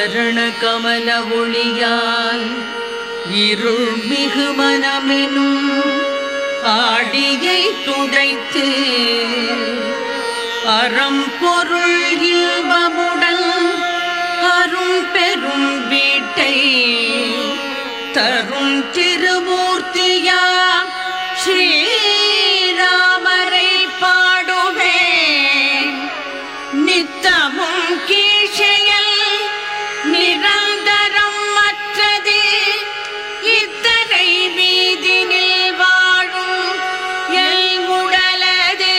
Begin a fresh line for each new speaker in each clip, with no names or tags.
சரண கமல ஒளியால் இருள் மிகு மனமெனும் ஆடியை துடைத்து அறம் பொருள் இல்பமுடன் அரும் பெரும் வீட்டை தரும் திருமூர்த்தியா ஸ்ரீராமரை பாடுவேன் நித்தமும் கீழ்ச்செயல் நிரந்தரம் மற்றது இத்தனை வீதினில் வாழும் எல் உடலது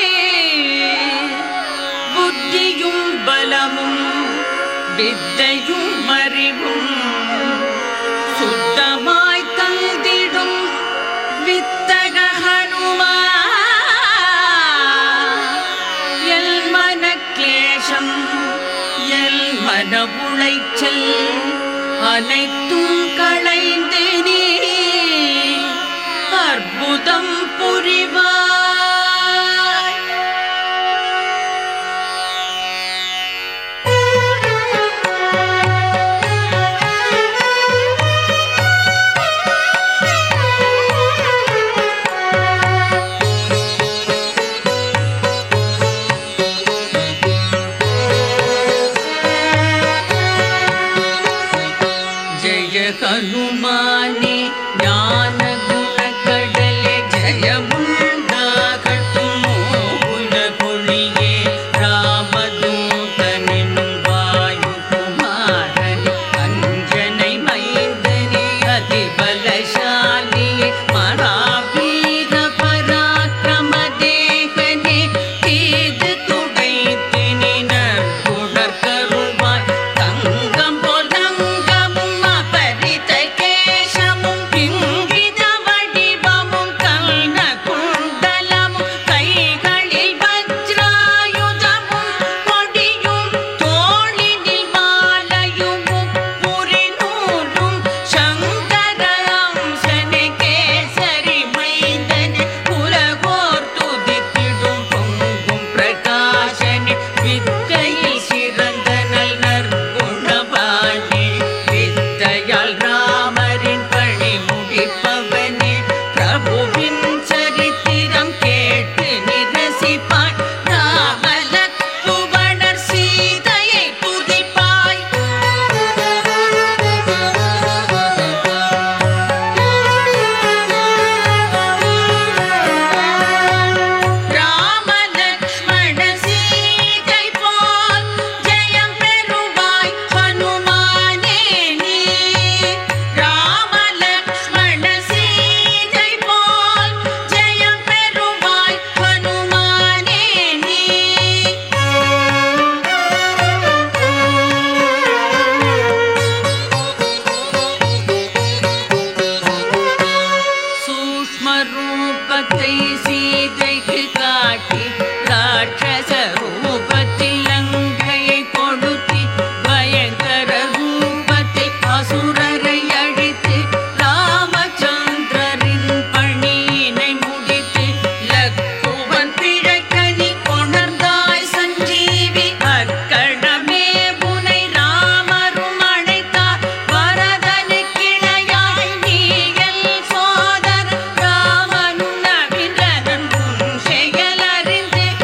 புத்தியும் பலமும் வித்தையும் அறிவும் சுத்தமாய் தந்திடும் வித்தக ஹனுமா எல் மனக்லேஷம் எல் மன உளைச்சல் அனைத்தும் களைந்து நீ அற்புதம் புரிவாய் ஜெய ஹனுமானே ஞான குணக்கடலே ஜெயமுண்டாகட்டும் உலகொழியே ராமதூதனினும் வாயுகுமாரனே அஞ்சனை மைந்தனே அதிபலசாலியே மகாவீர பராக்கிரம தேகனே தீது துடைத்தினர் குடற்கருள்வாய் தங்கம் பொதங்கமும் அபரித கேசமும் பிங்கித வடிவமும் கல்ன குண்டலமும் கைகளில் வஜ்ராயுதமும் கொடியும் தோளினில் மாலையும் முப்புரி நூலும் சங்கரம்சனே கேசரி மைந்தனே உலகோர் துதித்திடும் பொங்கும் பிரகாசனே வித்தையில் சிறந்த நல் நற்குணவானே வித்தையால் ராமரின் பணி முடிப்பவனே பிரபுவின் சரித்திரம் கேட்டு நிரசிப்பாய் ராமலக்குவனர் சீதையை துதிப்பாய் ராம லக்ஷ்மண சீதை போல் ஜெயம் பெறுவாய் ஹனுமானே நீ ராம லக்ஷ்மண சீதை போல் ஜெயம் பெறுவாய் ஹனுமானே நீ சூஷ்ம ரூபத்தை சீதைக்கு காட்டி ராட்சச ரூபத்தில் லங்கையை கொடுத்தி பயங்கர ரூபத்தில் அசுரரை அழித்து ராமச்சந்திரரின் பணியினை முடித்து லக்குவன் பிழைக்கனி கொணர்ந்தாய் சஞ்சீவி அக்கணமே புனை ராமரும் அழைத்தார் பரதனு கிளையாய் நீயல் சோதர ராமனும் நவின்றனன் உன் செயலறிந்து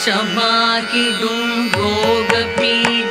வசமாகிடும் ரோக பீட